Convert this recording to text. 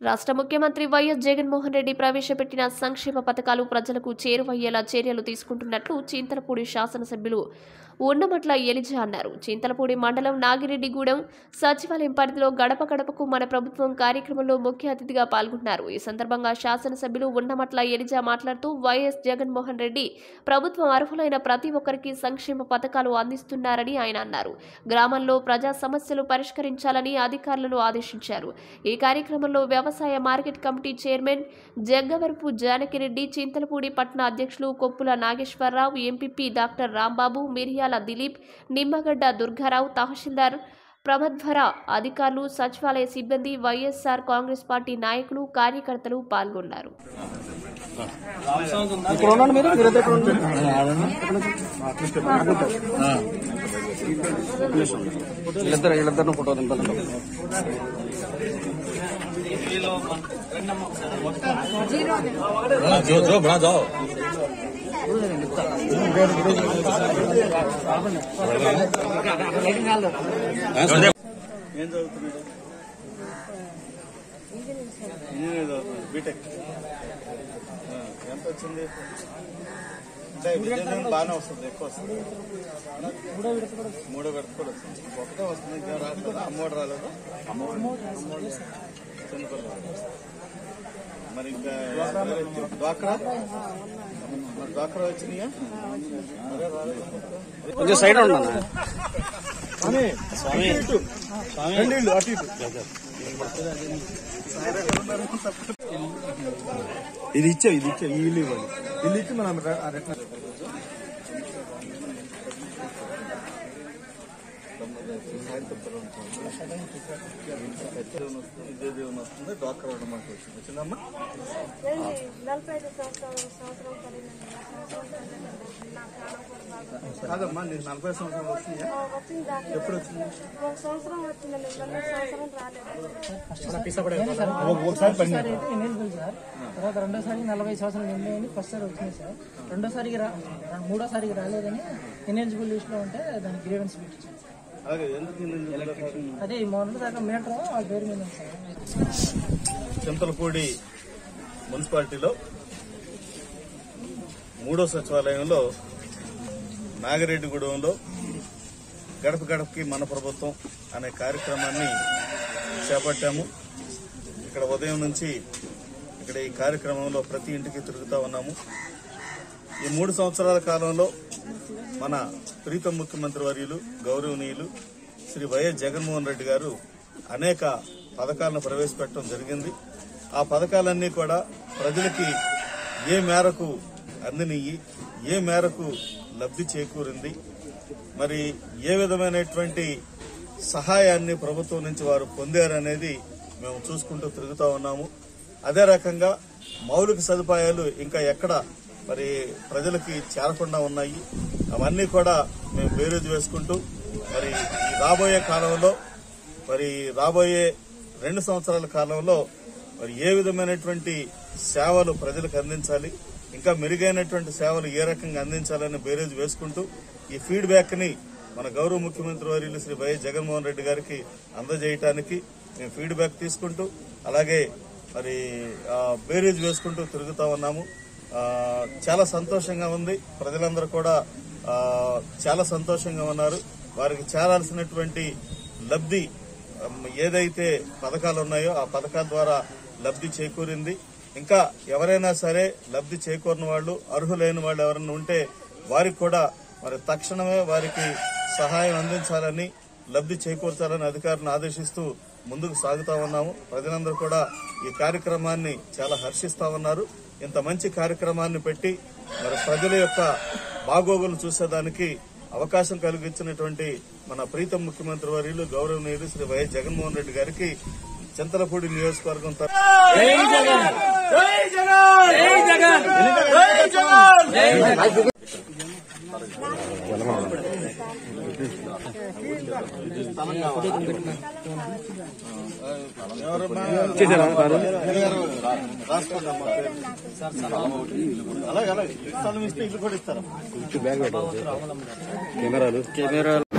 రాష్ట్ర ముఖ్యమంత్రి వైఎస్ జగన్మోహన్ రెడ్డి ప్రవేశపెట్టిన సంక్షేమ పథకాలు ప్రజలకు చేరువయ్యేలా చర్యలు తీసుకుంటున్నట్లు చింతలపూడి శాసనసభ్యులు ఉన్నమట్ల ఎలిజా అన్నారు చింతలపూడి మండలం నాగిరెడ్డిగూడెం సచివాలయం పరిధిలో గడప గడపకు మన ప్రభుత్వం కార్యక్రమంలో ముఖ్య అతిథిగా పాల్గొన్నారు ఈ సందర్భంగా శాసనసభ్యులు ఉన్నమట్ల ఎలిజా మాట్లాడుతూ వైఎస్ జగన్మోహన్ రెడ్డి ప్రభుత్వం అర్హులైన ప్రతి ఒక్కరికి సంక్షేమ పథకాలు అందిస్తున్నారని ఆయన అన్నారు గ్రామంలో ప్రజా సమస్యలు పరిష్కరించాలని అధికారులను ఆదేశించారు ఈ కార్యక్రమంలో వ్యవసాయ market committee chairman Jaggavarapu Janakireddy Chintalapudi పట్టణ అధ్యక్షులు కొప్పుల నాగేశ్వరరావు ఎంపీపీ డాక్టర్ రాంబాబు మిరియాల దిలీప్ నిమ్మగడ్డ దుర్గారావు తహసీల్దార్ ప్రమధ్వర అధికారులు సచివాలయ సిబ్బంది వైఎస్ఆర్ కాంగ్రెస్ పార్టీ నాయకులు కార్యకర్తలు పాల్గొన్నారు ఇక్కడ ఉండండి మీరు మీరు ఇక్కడ ఉండండి వీళ్ళిద్దరు వీళ్ళిద్దరిని ఫోటో దింపాలండి जो जो बना जाओ ఏం చదువుతున్నాడు ఇంజనీరింగ్ చదువుతున్నాడు బీటెక్ ఆ, ఎంత వచ్చింది అంటే విజయనగరం బాగానే వస్తుంది ఎక్కువ వస్తుంది మూడో విడత కూడా వస్తుంది ఒకటే వస్తుంది ఇంకా రాలేదు అమ్మోడు రాలేదు అమ్మోడు చిన్నపిల్లలు మరి ఇంకా డ్వాక్రా మరి డ్వాక్రా వచ్చినాయా అదే రాలేదు కొంచెం సైడ్ ఉండండి ఇది ఇచ్చే ఇది ఇచ్చే ఈ ఇల్లు ఇవ్వాలి ఇల్లు ఇచ్చి మనం ర- ఆ రెట్న ఇదే దేవుని వస్తుంది డాక్టర్ అన్నమాట వచ్చింది వచ్చిందమ్మా నలభై ఐదు సంవత్సరాలు సంవత్సరం పడిందండి నా ప్రాణం కూడా బాగా కాదమ్మా నీకు నలభై సంవత్సరాలు వస్తున్నాయా వచ్చింది దాకా ఎప్పుడు వచ్చింది ఒక సంవత్సరం వచ్చిందండి మళ్ళీ సంవత్సరం రాలేదు ఒకసారి పని ఒకసారి అయితే ఎనేజిబుల్ సార్ తర్వాత రెండోసారికి నలభై సంవత్సరాలు నిండాయని ఫస్ట్ సారి వచ్చింది సార్ రెండోసారికి రా మూడోసారికి రాలేదని ఎనేజిబుల్ లిస్ట్ లో ఉంటే దానికి గ్రీవెన్స్ పెట్టించాం అలాగే ఎందుకు ఎలక్ట్రిషన్ అదే ఈ మొన్న దాకా మీటర్ ఆ పేరు మీద ఉంది సార్ చింతలపూడి మున్సిపాలిటీలో మూడో సచివాలయంలో నాగిరెడ్డిగూడెంలో గడప గడపకి మన ప్రభుత్వం అనే కార్యక్రమాన్ని చేపట్టాము ఇక్కడ ఉదయం నుంచి ఇక్కడ ఈ కార్యక్రమంలో ప్రతి ఇంటికి తిరుగుతా ఉన్నాము ఈ మూడు సంవత్సరాల కాలంలో మన ప్రీతం ముఖ్యమంత్రి వర్యులు గౌరవనీయులు శ్రీ వైఎస్ జగన్మోహన్ రెడ్డి గారు అనేక పథకాలను ప్రవేశపెట్టడం జరిగింది ఆ పథకాలన్నీ కూడా ప్రజలకి ఏ మేరకు అందినయి ఏ మేరకు లబ్ధి చేకూరింది మరి ఏ విధమైనటువంటి సహాయాన్ని ప్రభుత్వం నుంచి వారు పొందారనేది మేము చూసుకుంటూ తిరుగుతా ఉన్నాము అదే రకంగా మౌలిక సదుపాయాలు ఇంకా ఎక్కడ మరి ప్రజలకి చేరకుండా ఉన్నాయి అవన్నీ కూడా మేము బేరేజ్ వేసుకుంటూ మరి ఈ రాబోయే కాలంలో మరి రాబోయే రెండు సంవత్సరాల కాలంలో మరి ఏ విధమైనటువంటి సేవలు ప్రజలకు అందించాలి ఇంకా మెరుగైనటువంటి సేవలు ఏ రకంగా అందించాలని బేరేజ్ వేసుకుంటూ ఈ ఫీడ్బ్యాక్ ని మన గౌరవ ముఖ్యమంత్రి వర్యులు శ్రీ వైఎస్ జగన్మోహన్ రెడ్డి గారికి అందజేయటానికి మేము ఫీడ్బ్యాక్ తీసుకుంటూ అలాగే మరి ఆ, బేరేజ్ వేసుకుంటూ తిరుగుతా ఉన్నాము ఆ, చాలా సంతోషంగా ఉంది ప్రజలందరూ కూడా ఆ, చాలా సంతోషంగా ఉన్నారు వారికి చేరాల్సినటువంటి లబ్ధి అమ్, ఏదైతే పథకాలు ఉన్నాయో ఆ పథకాల ద్వారా లబ్ధి చేకూరింది ఇంకా ఎవరైనా సరే లబ్ధి చేకూరిన వాళ్ళు అర్హులైన వాళ్ళు ఎవరైనా ఉంటే వారికి కూడా మరి తక్షణమే వారికి సహాయం అందించాలని లబ్ధి చేకూర్చాలని అధికారులను ఆదేశిస్తూ ముందుకు సాగుతా ఉన్నాము ప్రజలందరూ కూడా ఈ కార్యక్రమాన్ని చాలా హర్షిస్తా ఉన్నారు ఇంత మంచి కార్యక్రమాన్ని పెట్టి మరి ప్రజల యొక్క బాగోగులు చూసేదానికి అవకాశం కలిగించినటువంటి మన ప్రీతం ముఖ్యమంత్రి వర్యులు గౌరవనీయులు శ్రీ వైఎస్ జగన్మోహన్ రెడ్డి గారికి చింతలపూడి నియోజకవర్గం తరఫున రాసుకోండి అమ్మా పేరు. అలాగే అలాగే స్థలం ఇస్తే ఇల్లు కూడా ఇస్తారమ్మా కెమెరాలు కెమెరాలు